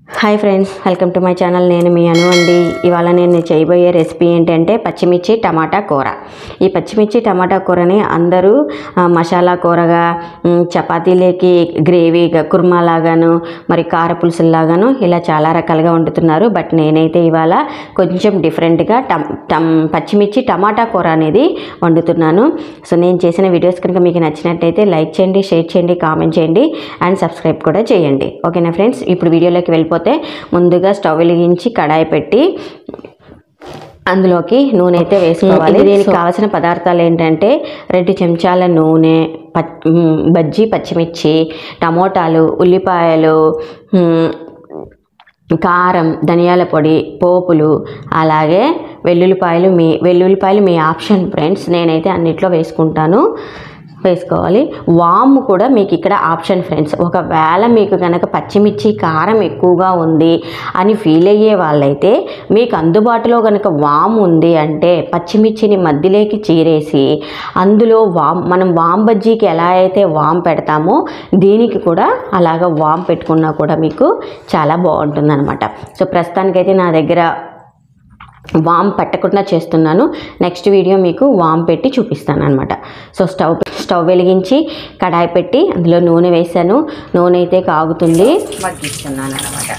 hi friends welcome to my channel నేను మీ అను అండి ఇవాళ నేను చేయబోయే రెసిపీ ఏంటంటే పచ్చిమిర్చి టమాటా కూర ఈ పచ్చిమిర్చి టమాటా కూరని అందరూ ఆ, మసాలా కూరగా మ్, చపాతీలేకి గ్రేవీగా కుర్మా లాగాను మరి కార పులుసులాగాను ఇలా చాలా రకాలుగా వండుతున్నారు బట్ నేనైతే ఇవాళ కొంచెం డిఫరెంట్గా టమ్ టమ్ పచ్చిమిర్చి టమాటా కూర అనేది వండుతున్నాను సో నేను చేసిన వీడియోస్ కనుక మీకు నచ్చినట్టయితే లైక్ చేయండి షేర్ చేయండి కామెంట్ చేయండి అండ్ సబ్స్క్రైబ్ కూడా చేయండి ఓకేనా ఫ్రెండ్స్ ఇప్పుడు వీడియోలోకి వెళ్ళిపోతే ముందుగా స్టవ్ వెలిగించి కడాయి పెట్టి అందులోకి నూనె అయితే వేసుకోవాలి దీనికి కావాల్సిన పదార్థాలు ఏంటంటే రెండు చెంచాల నూనె పచ్ మ్, బజ్జీ పచ్చిమిర్చి టమోటాలు ఉల్లిపాయలు మ్, కారం ధనియాల పొడి పోపులు అలాగే వెల్లుల్లిపాయలు మీ వెల్లుల్లిపాయలు మీ ఆప్షన్ ఫ్రెండ్స్ నేనైతే అన్నిట్లో వేసుకుంటాను వేసుకోవాలి వాము కూడా మీకు ఇక్కడ ఆప్షన్ ఫ్రెండ్స్ ఒకవేళ మీకు కనుక పచ్చిమిర్చి కారం ఎక్కువగా ఉంది అని ఫీల్ అయ్యే వాళ్ళైతే మీకు అందుబాటులో కనుక వాము ఉంది అంటే పచ్చిమిర్చిని మధ్యలోకి చీరేసి అందులో వామ్ మనం వామ్ బజ్జీకి ఎలా అయితే వామ్ పెడతామో దీనికి కూడా అలాగ వామ్ పెట్టుకున్నా కూడా మీకు చాలా బాగుంటుంది అనమాట సో ప్రస్తుతానికైతే నా దగ్గర వామ్ పెట్టకుండా చేస్తున్నాను నెక్స్ట్ వీడియో మీకు వామ్ పెట్టి చూపిస్తాను అనమాట సో స్టవ్ స్టవ్ వెలిగించి కడాయి పెట్టి అందులో నూనె వేసాను నూనె అయితే కాగుతుంది మగ్గిస్తున్నాను అనమాట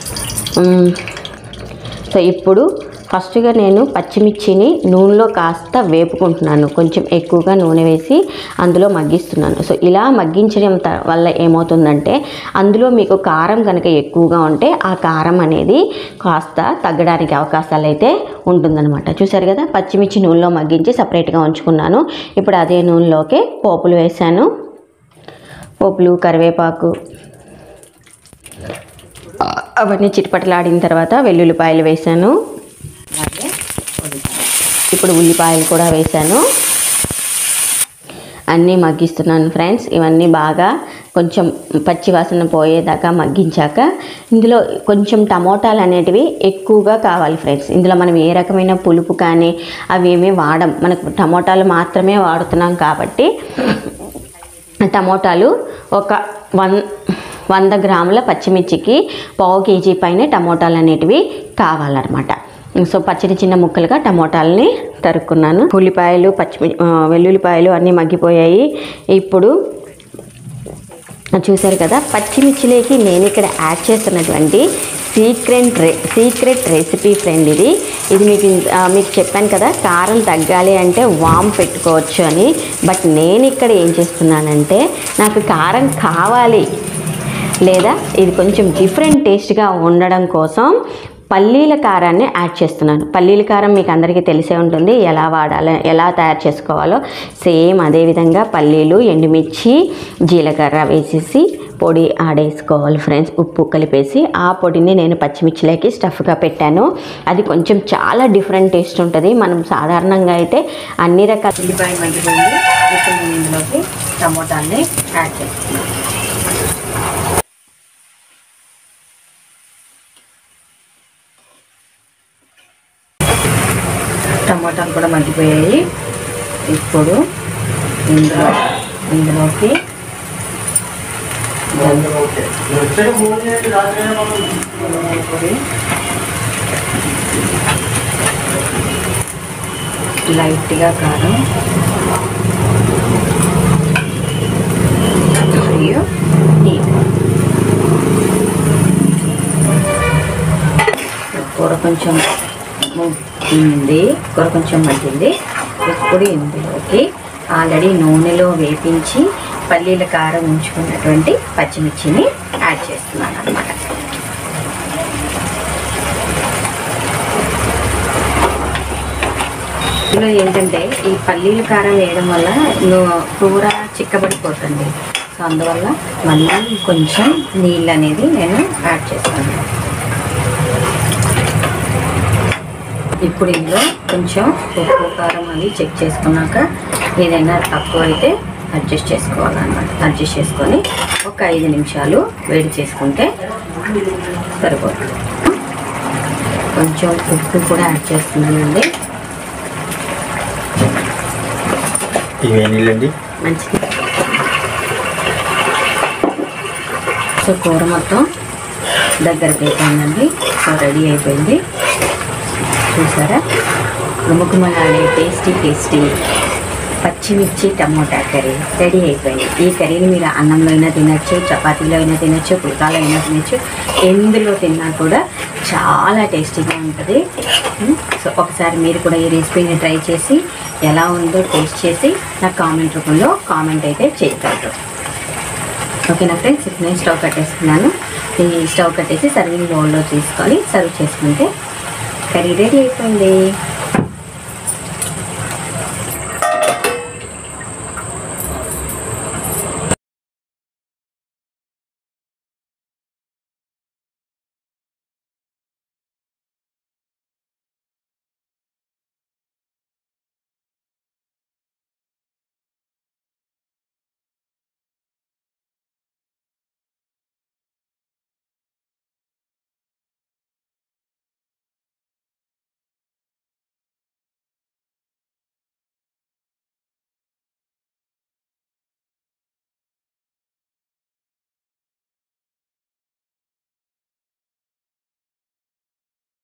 సో ఇప్పుడు ఫస్ట్గా నేను పచ్చిమిర్చిని నూనెలో కాస్త వేపుకుంటున్నాను కొంచెం ఎక్కువగా నూనె వేసి అందులో మగ్గిస్తున్నాను సో ఇలా మగ్గించడం త- వల్ల ఏమవుతుందంటే అందులో మీకు కారం కనుక ఎక్కువగా ఉంటే ఆ కారం అనేది కాస్త తగ్గడానికి అవకాశాలు అయితే ఉంటుందన్నమాట చూసారు కదా పచ్చిమిర్చి నూనెలో మగ్గించి సపరేట్గా ఉంచుకున్నాను ఇప్పుడు అదే నూనెలోకి పోపులు వేసాను పోపులు కరివేపాకు అవన్నీ చిటపటలాడిన తర్వాత వెల్లుల్లిపాయలు వేసాను అలాగే ఇప్పుడు ఉల్లిపాయలు కూడా వేసాను అన్నీ మగ్గిస్తున్నాను ఫ్రెండ్స్ ఇవన్నీ బాగా కొంచెం పచ్చి వాసన పోయేదాకా మగ్గించాక ఇందులో కొంచెం టమోటాలు అనేటివి ఎక్కువగా కావాలి ఫ్రెండ్స్ ఇందులో మనం ఏ రకమైన పులుపు కానీ అవి ఏమీ వాడం మనకు టమోటాలు మాత్రమే వాడుతున్నాం కాబట్టి టమోటాలు ఒక వన్ వంద గ్రాముల పచ్చిమిర్చికి పావు కేజీ పైన టమోటాలు అనేటివి కావాలన్నమాట సో పచ్చిని చిన్న ముక్కలుగా టమోటాలని తరుక్కున్నాను ఉల్లిపాయలు పచ్చిమి ఆ, వెల్లుల్లిపాయలు అన్నీ మగ్గిపోయాయి ఇప్పుడు చూశారు కదా పచ్చిమిర్చిలోకి నేను ఇక్కడ యాడ్ చేస్తున్నటువంటి సీక్రెట్ రె సీక్రెట్ రెసిపీ ఫ్రెండ్ ఇది ఇది మీకు ఇన్- ఆ, మీకు చెప్పాను కదా కారం తగ్గాలి అంటే వామ్ పెట్టుకోవచ్చు అని బట్ నేను ఇక్కడ ఏం చేస్తున్నానంటే నాకు కారం కావాలి లేదా ఇది కొంచెం డిఫరెంట్ టేస్ట్గా ఉండడం కోసం పల్లీల కారాన్ని యాడ్ చేస్తున్నాను పల్లీల కారం మీకు అందరికీ తెలిసే ఉంటుంది ఎలా వాడాలో ఎలా తయారు చేసుకోవాలో సేమ్ అదేవిధంగా పల్లీలు ఎండుమిర్చి జీలకర్ర వేసేసి పొడి ఆడేసుకోవాలి ఫ్రెండ్స్ ఉప్పు కలిపేసి ఆ పొడిని నేను పచ్చిమిర్చిలోకి స్టఫ్గా పెట్టాను అది కొంచెం చాలా డిఫరెంట్ టేస్ట్ ఉంటుంది మనం సాధారణంగా అయితే అన్ని రకాల ఉల్లిపాయ మగ్గిపోయింది ఇప్పుడు నేను ఇందులోకి టమోటాన్ని యాడ్ చేస్తున్నాను టమాటాలు కూడా మగ్గిపోయాయి ఇప్పుడు ఇందులో ఇందులోకి పొడి లైట్గా కారం మరియు టీ కూర కొంచెం ఉంది కూర కొంచెం మగ్గింది ఇప్పుడు ఇందులోకి ఆల్రెడీ నూనెలో వేపించి పల్లీల కారం ఉంచుకున్నటువంటి పచ్చిమిర్చిని యాడ్ చేస్తున్నాను అనమాట ఇందులో ఏంటంటే ఈ పల్లీల కారం వేయడం వల్ల ను- కూర చిక్కబడిపోతుంది సో అందువల్ల మళ్ళీ కొంచెం నీళ్ళు అనేది నేను యాడ్ చేస్తాను ఇప్పుడు ఇందులో కొంచెం ఉప్పు కారం అది చెక్ చేసుకున్నాక ఏదైనా తక్కువ అయితే అడ్జస్ట్ చేసుకోవాలన్నమాట అడ్జస్ట్ చేసుకొని ఒక ఐదు నిమిషాలు వేడి చేసుకుంటే సరిపోతుంది కొంచెం ఉప్పు కూడా యాడ్ చేస్తున్నానండి ఇవే నీళ్ళండి మంచిది సో కూర మొత్తం దగ్గరకు అయిపోయిందండి సో రెడీ అయిపోయింది చూసారా గుమగుమలాడే టేస్టీ టేస్టీ పచ్చిమిర్చి టమోటా కర్రీ రెడీ అయిపోయింది ఈ కర్రీని మీరు అన్నంలో అయినా తినచ్చు చపాతీలో అయినా తినచ్చు పుల్కాలో అయినా తినచ్చు ఎందులో తిన్నా కూడా చాలా టేస్టీగా ఉంటుంది ఉమ్, సో ఒకసారి మీరు కూడా ఈ రెసిపీని ట్రై చేసి ఎలా ఉందో టేస్ట్ చేసి నాకు కామెంట్ రూపంలో కామెంట్ అయితే చేయగలరు ఓకేనా ఫ్రెండ్స్ ఇప్పుడు నేను స్టవ్ కట్టేసుకున్నాను ఈ స్టవ్ కట్టేసి సర్వింగ్ బౌల్లో తీసుకొని సర్వ్ చేసుకుంటే కర్రీ రెడీ అయిపోయింది